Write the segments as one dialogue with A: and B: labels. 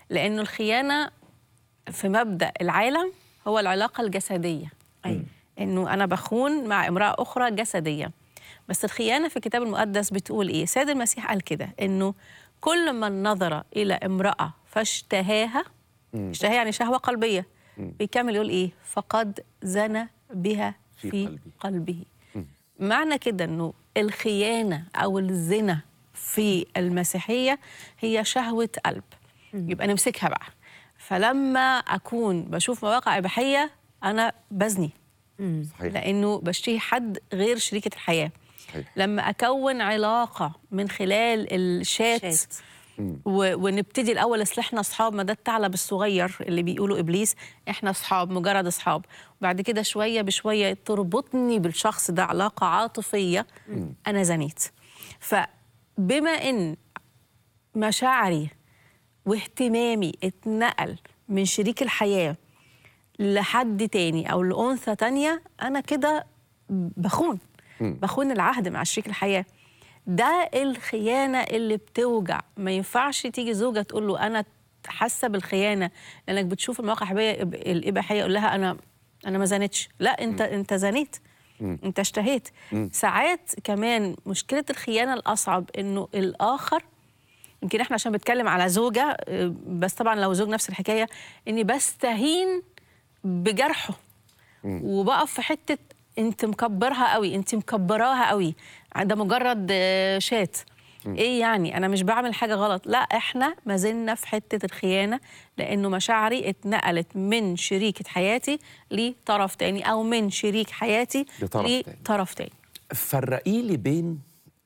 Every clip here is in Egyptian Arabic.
A: لانه الخيانه في مبدا العالم هو العلاقه الجسديه
B: أيوة.
A: انه انا بخون مع امراه اخرى جسديا بس الخيانه في الكتاب المقدس بتقول ايه سيد المسيح قال كده انه كل من نظر الى امراه فاشتهاها اشتهاها يعني شهوه قلبيه بيكمل يقول ايه فقد زنى بها
B: في
A: في,
B: قلبه.
A: قلبه, قلبه. معنى كده انه الخيانه او الزنا في المسيحيه هي شهوه قلب يبقى نمسكها بقى فلما اكون بشوف مواقع اباحيه انا بزني
B: صحيح
A: لانه بشتهي حد غير شريكه الحياه
B: صحيح
A: لما اكون علاقه من خلال الشات
C: شات.
A: و... ونبتدي الاول اصل احنا اصحاب ما ده الثعلب الصغير اللي بيقولوا ابليس احنا اصحاب مجرد اصحاب وبعد كده شويه بشويه تربطني بالشخص ده علاقه عاطفيه انا زنيت فبما ان مشاعري واهتمامي اتنقل من شريك الحياه لحد تاني او لانثى تانية انا كده بخون بخون العهد مع شريك الحياه ده الخيانه اللي بتوجع ما ينفعش تيجي زوجه تقول له انا حاسه بالخيانه لانك بتشوف المواقع الإباحية- الاباحيه يقول لها انا انا ما زنتش لا انت انت زنيت انت اشتهيت ساعات كمان مشكله الخيانه الاصعب انه الاخر يمكن احنا عشان بنتكلم على زوجه آه، بس طبعا لو زوج نفس الحكايه اني بستهين بجرحه وبقف في حته انت مكبرها قوي انت مكبراها قوي ده مجرد آه، شات ايه يعني انا مش بعمل حاجه غلط لا احنا ما زلنا في حته الخيانه لانه مشاعري اتنقلت من شريكه حياتي لطرف تاني او من شريك حياتي
B: لطرف تاني.
A: لطرف تاني
B: فرقي لي بين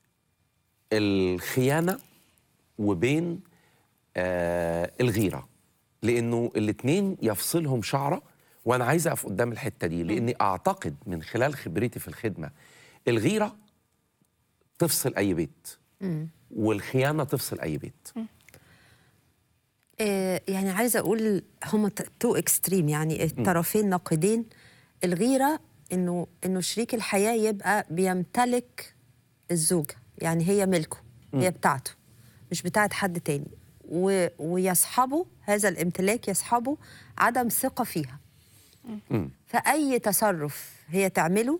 B: الخيانه وبين آه الغيره لانه الاثنين يفصلهم شعره وانا عايز اقف قدام الحته دي لاني اعتقد من خلال خبرتي في الخدمه الغيره تفصل اي بيت والخيانه تفصل اي بيت
C: آه، يعني عايزه اقول هما تو اكستريم يعني الطرفين ناقدين الغيره انه انه شريك الحياه يبقى بيمتلك الزوجه يعني هي ملكه هي بتاعته مش بتاعت حد تاني و ويصحبه هذا الامتلاك يصحبه عدم ثقه فيها فاي تصرف هي تعمله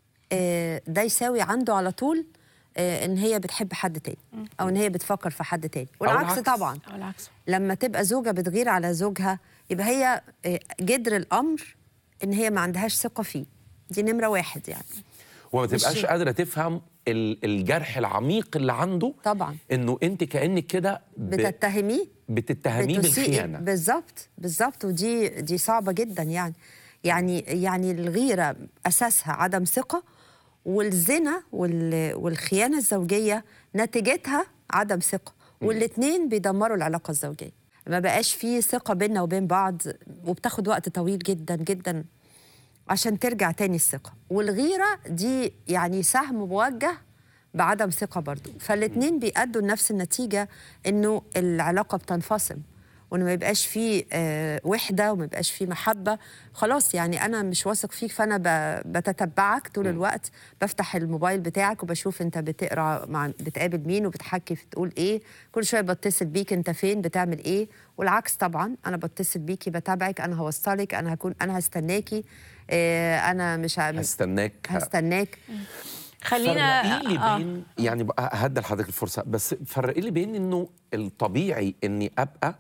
C: آه، ده يساوي عنده على طول آه، ان هي بتحب حد تاني او ان هي بتفكر في حد تاني والعكس
B: العكس.
C: طبعا
A: او العكس
C: لما تبقى زوجة بتغير على زوجها يبقى هي آه، جدر الأمر إن هي ما عندهاش ثقة فيه دي نمرة واحد يعني
B: وما تبقاش
C: مش-
B: قادره تفهم ال- الجرح العميق اللي عنده
C: طبعا
B: انه انت كانك كده ب-
C: بتتهميه
B: بتتهميه
C: بتسيء-
B: بالخيانه
C: بالظبط بالظبط ودي دي صعبة جدا يعني يعني يعني الغيرة أساسها عدم ثقة والزنا وال- والخيانة الزوجية نتيجتها عدم ثقة والاتنين بيدمروا العلاقة الزوجية ما بقاش فيه ثقة بيننا وبين بعض وبتاخد وقت طويل جدا جدا عشان ترجع تاني الثقة والغيرة دي يعني سهم موجه بعدم ثقة برضو فالاتنين بيأدوا لنفس النتيجة انه العلاقة بتنفصل وانه ما يبقاش فيه آه وحدة وما يبقاش فيه محبة خلاص يعني انا مش واثق فيك فانا ب- بتتبعك طول الوقت بفتح الموبايل بتاعك وبشوف انت بتقرا مع بتقابل مين وبتحكي في تقول ايه كل شوية بتصل بيك انت فين بتعمل ايه والعكس طبعا انا بتصل بيكي بتابعك انا هوصلك انا هكون انا هستناكي آه انا مش ه-
B: هستناك
C: هستناك
A: خلينا
B: فرقي لي
A: آه.
B: بين يعني بقى هدي لحضرتك الفرصه بس فرقي لي بين انه الطبيعي اني ابقى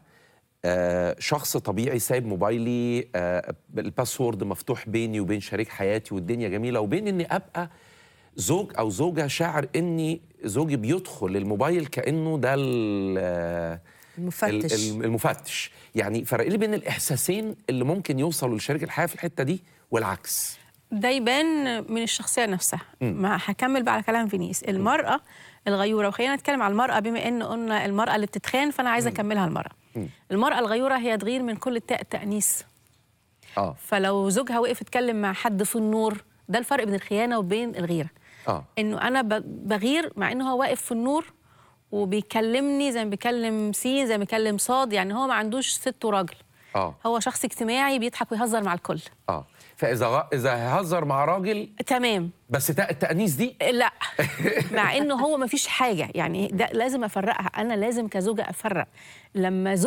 B: آه شخص طبيعي سايب موبايلي آه الباسورد مفتوح بيني وبين شريك حياتي والدنيا جميله وبين اني ابقى زوج او زوجه شاعر اني زوجي بيدخل الموبايل كانه ده ال- آه،
C: المفتش.
B: ال- ال- المفتش يعني فرق لي بين الاحساسين اللي ممكن يوصلوا لشريك الحياه في الحته دي والعكس
A: ده يبان من الشخصيه نفسها ما هكمل بقى على كلام فينيس المراه الغيوره وخلينا نتكلم على المراه بما ان قلنا المراه اللي بتتخان فانا عايزه اكملها المراه المراه الغيوره هي تغير من كل التاء تانيث
B: اه
A: فلو زوجها وقف يتكلم مع حد في النور ده الفرق بين الخيانه وبين الغيره
B: اه
A: انه انا ب- بغير مع انه هو واقف في النور وبيكلمني زي ما بيكلم سين زي ما بيكلم صاد يعني هو ما عندوش ست وراجل
B: اه
A: هو شخص اجتماعي بيضحك ويهزر مع الكل
B: اه فاذا غ... اذا هزر مع راجل
A: تمام
B: بس تاء التانيث دي
A: لا مع انه هو ما فيش حاجه يعني ده لازم افرقها انا لازم كزوجه افرق لما